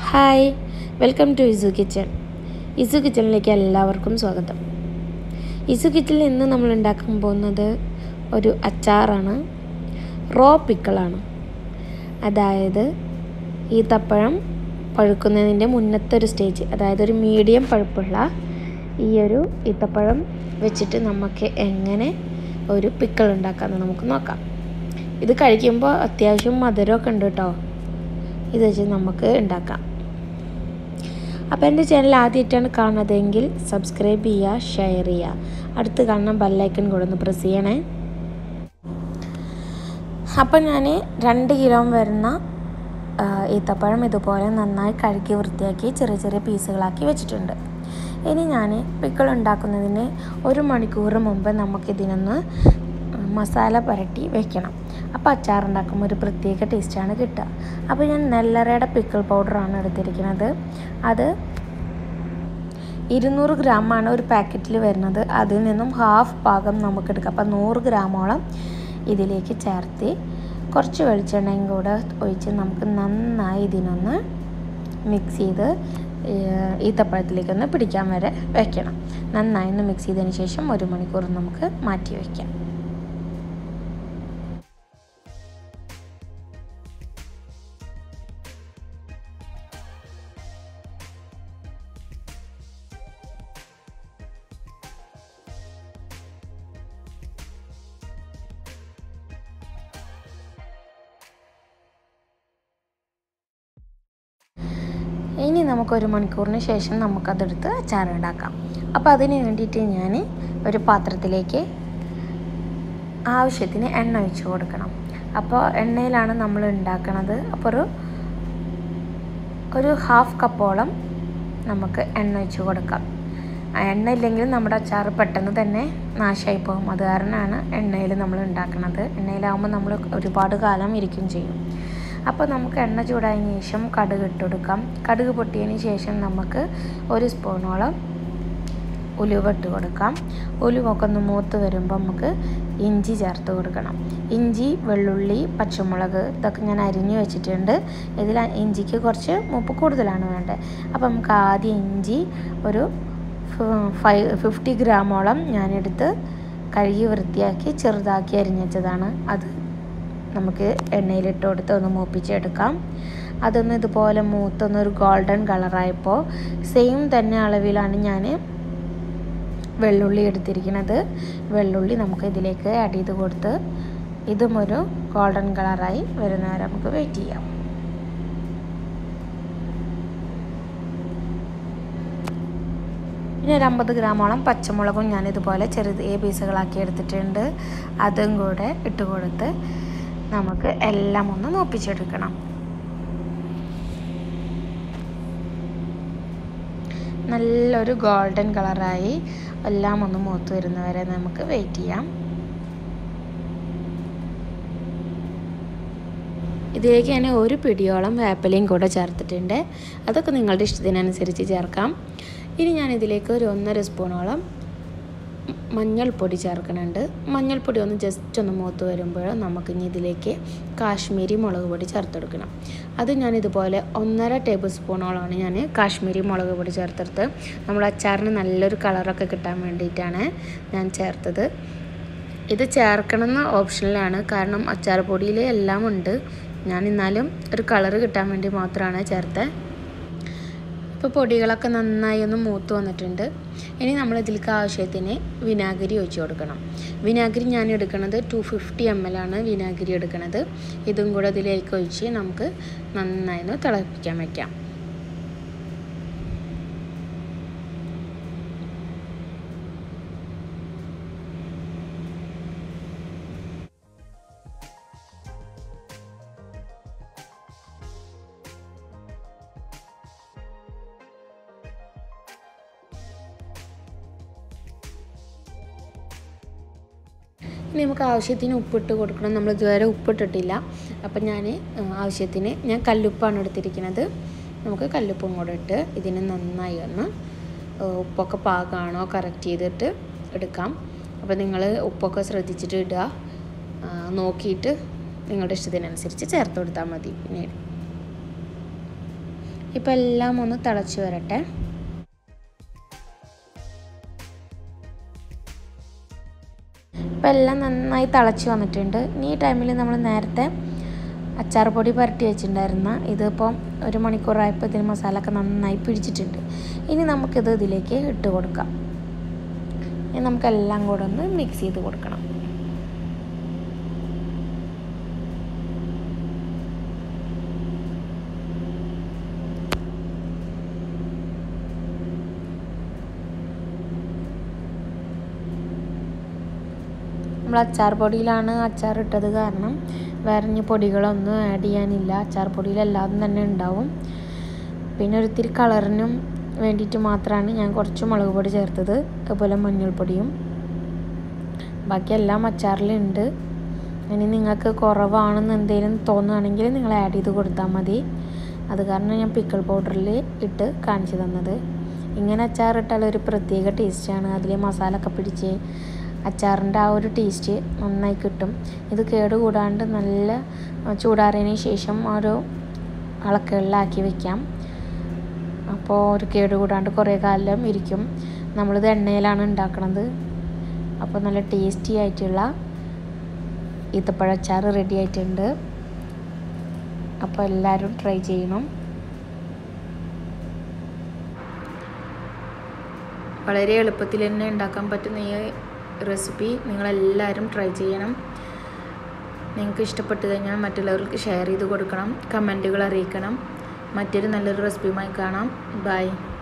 hi welcome to Isu kitchen Isu കിച്ചണിലേക്ക് എല്ലാവർക്കും സ്വാഗതം ഇസു കിച്ചണിൽ ഇന്ന് നമ്മൾ ഉണ്ടാക്കാൻ പോകുന്നത് ഒരു അച്ചാറാണ് റോ പിക്കിളാണ് അതായത് ഈത്തപ്പഴം പഴുക്കുന്നതിൻ്റെ മുന്നത്തെ ഒരു സ്റ്റേജ് അതായത് ഒരു മീഡിയം പഴുപ്പുള്ള ഈ ഒരു ഈത്തപ്പഴം വെച്ചിട്ട് നമുക്ക് എങ്ങനെ ഒരു പിക്കിൾ ഉണ്ടാക്കാമെന്ന് നമുക്ക് നോക്കാം ഇത് കഴിക്കുമ്പോൾ അത്യാവശ്യം മധുരമൊക്കെ ഉണ്ട് കേട്ടോ ഇത് വെച്ച് നമുക്ക് ഉണ്ടാക്കാം അപ്പോൾ എൻ്റെ ചാനൽ ആദ്യമായിട്ടാണ് കാണുന്നതെങ്കിൽ സബ്സ്ക്രൈബ് ചെയ്യുക ഷെയർ ചെയ്യുക അടുത്ത് കാണുന്ന ബെല്ലൈക്കൺ കൂടെ ഒന്ന് പ്രസ് ചെയ്യണേ അപ്പം ഞാൻ രണ്ട് കിലോ വരുന്ന ഈത്തപ്പഴം ഇതുപോലെ നന്നായി കഴുകി വൃത്തിയാക്കി ചെറിയ ചെറിയ പീസുകളാക്കി വെച്ചിട്ടുണ്ട് ഇനി ഞാൻ പിക്കിൾ ഉണ്ടാക്കുന്നതിന് ഒരു മണിക്കൂർ മുമ്പ് നമുക്കിതിനൊന്ന് മസാല പുരട്ടി വെക്കണം അപ്പോൾ അച്ചാർ ഉണ്ടാക്കുമ്പോൾ ഒരു പ്രത്യേക ടേസ്റ്റാണ് കിട്ടുക അപ്പോൾ ഞാൻ നെല്ലറയുടെ പിക്കിൾ പൗഡറാണ് എടുത്തിരിക്കുന്നത് അത് ഇരുന്നൂറ് ഗ്രാമാണ് ഒരു പാക്കറ്റിൽ വരുന്നത് അതിൽ നിന്നും ഹാഫ് ഭാഗം നമുക്ക് എടുക്കാം അപ്പോൾ നൂറ് ഗ്രാമോളം ഇതിലേക്ക് ചേർത്ത് കുറച്ച് വെളിച്ചെണ്ണയും കൂടെ ഒഴിച്ച് നമുക്ക് നന്നായി ഇതിനൊന്ന് മിക്സ് ചെയ്ത് ഈത്തപ്പഴത്തിലേക്കൊന്ന് പിടിക്കാൻ വരെ വെക്കണം നന്നായി ഒന്ന് മിക്സ് ചെയ്തതിന് ശേഷം ഒരു മണിക്കൂർ നമുക്ക് മാറ്റി വയ്ക്കാം ഇനി നമുക്കൊരു മണിക്കൂറിന് ശേഷം നമുക്കതെടുത്ത് അച്ചാറുണ്ടാക്കാം അപ്പോൾ അതിന് വേണ്ടിയിട്ട് ഞാൻ ഒരു പാത്രത്തിലേക്ക് ആവശ്യത്തിന് എണ്ണ ഒഴിച്ച് കൊടുക്കണം അപ്പോൾ എണ്ണയിലാണ് നമ്മൾ ഉണ്ടാക്കണത് അപ്പോൾ ഒരു ഒരു ഹാഫ് കപ്പോളം നമുക്ക് എണ്ണ ഒഴിച്ച് കൊടുക്കാം എണ്ണ ഇല്ലെങ്കിൽ നമ്മുടെ അച്ചാർ പെട്ടെന്ന് തന്നെ നാശമായി പോകും അത് കാരണമാണ് എണ്ണയിൽ നമ്മൾ ഉണ്ടാക്കുന്നത് എണ്ണയിലാവുമ്പോൾ നമ്മൾ ഒരുപാട് കാലം ഇരിക്കും ചെയ്യും അപ്പോൾ നമുക്ക് എണ്ണ ചൂടായതിന് ശേഷം കടുക് ഇട്ടെടുക്കാം കടുക് പൊട്ടിയതിന് ശേഷം നമുക്ക് ഒരു സ്പൂണോളം ഉലുവ ഇട്ട് കൊടുക്കാം ഉലുവൊക്കെ ഒന്ന് മൂത്ത് വരുമ്പോൾ നമുക്ക് ഇഞ്ചി ചേർത്ത് കൊടുക്കണം ഇഞ്ചി വെള്ളുള്ളി പച്ചമുളക് ഇതൊക്കെ ഞാൻ അരിഞ്ഞു വെച്ചിട്ടുണ്ട് ഇതിൽ ഇഞ്ചിക്ക് കുറച്ച് മൂപ്പ് കൂടുതലാണ് വേണ്ടത് അപ്പോൾ നമുക്ക് ആദ്യം ഇഞ്ചി ഒരു ഫൈവ് ഫിഫ്റ്റി ഗ്രാമോളം ഞാനെടുത്ത് കഴുകി വൃത്തിയാക്കി ചെറുതാക്കി അരിഞ്ഞതാണ് അത് നമുക്ക് എണ്ണയിലിട്ട് കൊടുത്ത് ഒന്ന് മൂപ്പിച്ചെടുക്കാം അതൊന്ന് ഇതുപോലെ മൂത്തൊന്നൊരു ഗോൾഡൻ കളറായപ്പോൾ സെയിം തന്നെ അളവിലാണ് ഞാൻ വെള്ളുള്ളി എടുത്തിരിക്കുന്നത് വെള്ളുള്ളി നമുക്ക് ഇതിലേക്ക് ആഡ് ചെയ്ത് കൊടുത്ത് ഇതും ഒരു ഗോൾഡൻ കളറായി വരുന്നവരെ നമുക്ക് വെയിറ്റ് ചെയ്യാം പിന്നെ ഒരു അമ്പത് ഗ്രാമോളം പച്ചമുളകും ഞാൻ ഇതുപോലെ ചെറിയ പീസുകളാക്കി എടുത്തിട്ടുണ്ട് അതും കൂടെ ഇട്ട് കൊടുത്ത് നമുക്ക് എല്ലാം ഒന്ന് നോപ്പിച്ചെടുക്കണം നല്ലൊരു ഗോൾഡൻ കളറായി എല്ലാം ഒന്ന് മൂത്ത് വരുന്നവരെ നമുക്ക് വെയിറ്റ് ചെയ്യാം ഇതിലേക്ക് ഞാൻ ഒരു പിടിയോളം വേപ്പിലയും കൂടെ ചേർത്തിട്ടുണ്ട് അതൊക്കെ നിങ്ങളുടെ ഇഷ്ടത്തിനനുസരിച്ച് ചേർക്കാം ഇനി ഞാൻ ഇതിലേക്ക് ഒരു ഒന്നര സ്പൂണോളം മഞ്ഞൾപ്പൊടി ചേർക്കുന്നുണ്ട് മഞ്ഞൾപ്പൊടി ഒന്ന് ജസ്റ്റ് ഒന്ന് മൂത്ത് വരുമ്പോൾ നമുക്കിനി ഇതിലേക്ക് കാശ്മീരി മുളക് പൊടി ചേർത്തെടുക്കണം അത് ഞാൻ ഇതുപോലെ ഒന്നര ടേബിൾ സ്പൂണോളമാണ് ഞാൻ കാശ്മീരി മുളക് പൊടി ചേർത്തെടുത്ത് നമ്മൾ അച്ചാറിന് നല്ലൊരു കളറൊക്കെ കിട്ടാൻ വേണ്ടിയിട്ടാണ് ഞാൻ ചേർത്തത് ഇത് ചേർക്കണമെന്ന് ഓപ്ഷനിലാണ് കാരണം അച്ചാർ പൊടിയിൽ എല്ലാം ഉണ്ട് ഞാൻ എന്നാലും ഒരു കളറ് കിട്ടാൻ വേണ്ടി മാത്രമാണ് ചേർത്തത് ഇപ്പോൾ പൊടികളൊക്കെ നന്നായി ഒന്ന് മൂത്ത് വന്നിട്ടുണ്ട് ഇനി നമ്മൾ ഇതിലേക്ക് ആവശ്യത്തിന് വിനാഗിരി ഒഴിച്ച് കൊടുക്കണം വിനാഗിരി ഞാൻ എടുക്കുന്നത് ടു ഫിഫ്റ്റി എം എൽ ആണ് വിനാഗിരി എടുക്കുന്നത് ഇതും കൂടെ ഇതിലേക്ക് ഒഴിച്ച് നമുക്ക് നന്നായി ഒന്ന് തിളപ്പിക്കാൻ വയ്ക്കാം ഇനി നമുക്ക് ആവശ്യത്തിന് ഉപ്പിട്ട് കൊടുക്കണം നമ്മൾ ഇതുവരെ ഉപ്പിട്ടിട്ടില്ല അപ്പം ഞാൻ ആവശ്യത്തിന് ഞാൻ കല്ലുപ്പാണ് എടുത്തിരിക്കുന്നത് നമുക്ക് കല്ലുപ്പും കൂടെ ഇട്ട് ഇതിന് നന്നായി ഒന്ന് ഉപ്പൊക്കെ പാകമാണോ കറക്റ്റ് ചെയ്തിട്ട് എടുക്കാം അപ്പോൾ നിങ്ങൾ ഉപ്പൊക്കെ ശ്രദ്ധിച്ചിട്ട് ഇടുക നോക്കിയിട്ട് നിങ്ങളുടെ ഇഷ്ടത്തിനനുസരിച്ച് ചേർത്ത് കൊടുത്താൽ മതി പിന്നീട് ഇപ്പോൾ എല്ലാം ഒന്ന് തിളച്ച് വരട്ടെ ഇപ്പം എല്ലാം നന്നായി തിളച്ച് വന്നിട്ടുണ്ട് ഇനി ഈ ടൈമിൽ നമ്മൾ നേരത്തെ അച്ചാർ പൊടി പുരട്ടി വെച്ചിട്ടുണ്ടായിരുന്ന ഇതിപ്പം ഒരു മണിക്കൂറായപ്പോൾ ഇതിന് മസാല ഒക്കെ നന്നായി പിടിച്ചിട്ടുണ്ട് ഇനി നമുക്കിത് ഇതിലേക്ക് ഇട്ട് കൊടുക്കാം ഇനി നമുക്കെല്ലാം കൂടെ ഒന്ന് മിക്സ് ചെയ്ത് കൊടുക്കണം നമ്മൾ അച്ചാർ പൊടിയിലാണ് അച്ചാർ ഇട്ടത് കാരണം വേറെ ഇനി പൊടികളൊന്നും ആഡ് ചെയ്യാനില്ല അച്ചാർ പൊടിയിൽ എല്ലാതും തന്നെ ഉണ്ടാവും പിന്നെ ഒരിത്തിരി കളറിനും വേണ്ടിയിട്ട് മാത്രമാണ് ഞാൻ കുറച്ച് മുളക് പൊടി ചേർത്തത് അതുപോലെ മഞ്ഞൾപ്പൊടിയും ബാക്കി എല്ലാം അച്ചാറിലുണ്ട് ഇനി നിങ്ങൾക്ക് കുറവാണെന്ന് എന്തെങ്കിലും തോന്നുകയാണെങ്കിൽ നിങ്ങൾ ആഡ് ചെയ്ത് കൊടുത്താൽ മതി അത് കാരണം ഞാൻ പിക്കിൾ പൗഡറിൽ ഇട്ട് കാണിച്ചു തന്നത് ഇങ്ങനെ അച്ചാർ ഇട്ടാൽ ഒരു പ്രത്യേക ടേസ്റ്റാണ് അതിൽ മസാല ഒക്കെ പിടിച്ച് അച്ചാറിൻ്റെ ആ ഒരു ടേസ്റ്റ് നന്നായി കിട്ടും ഇത് കേടുകൂടാണ്ട് നല്ല ചൂടാറിയതിന് ശേഷം ഒരു അളക്കുകളിലാക്കി വെക്കാം അപ്പോൾ ഒരു കേടുകൂടാണ്ട് കുറേ കാലം ഇരിക്കും നമ്മളിത് എണ്ണയിലാണ് ഉണ്ടാക്കണത് അപ്പോൾ നല്ല ടേസ്റ്റി ആയിട്ടുള്ള ഈത്തപ്പഴച്ചാർ റെഡി ആയിട്ടുണ്ട് അപ്പോൾ എല്ലാവരും ട്രൈ ചെയ്യണം വളരെ എളുപ്പത്തിൽ തന്നെ ഉണ്ടാക്കാൻ പറ്റുന്ന ഈ റെസിപ്പി നിങ്ങളെല്ലാവരും ട്രൈ ചെയ്യണം നിങ്ങൾക്ക് ഇഷ്ടപ്പെട്ട് കഴിഞ്ഞാൽ മറ്റുള്ളവർക്ക് ഷെയർ ചെയ്ത് കൊടുക്കണം കമൻറ്റുകൾ അറിയിക്കണം മറ്റൊരു നല്ലൊരു റെസിപ്പിയുമായി കാണാം ബൈ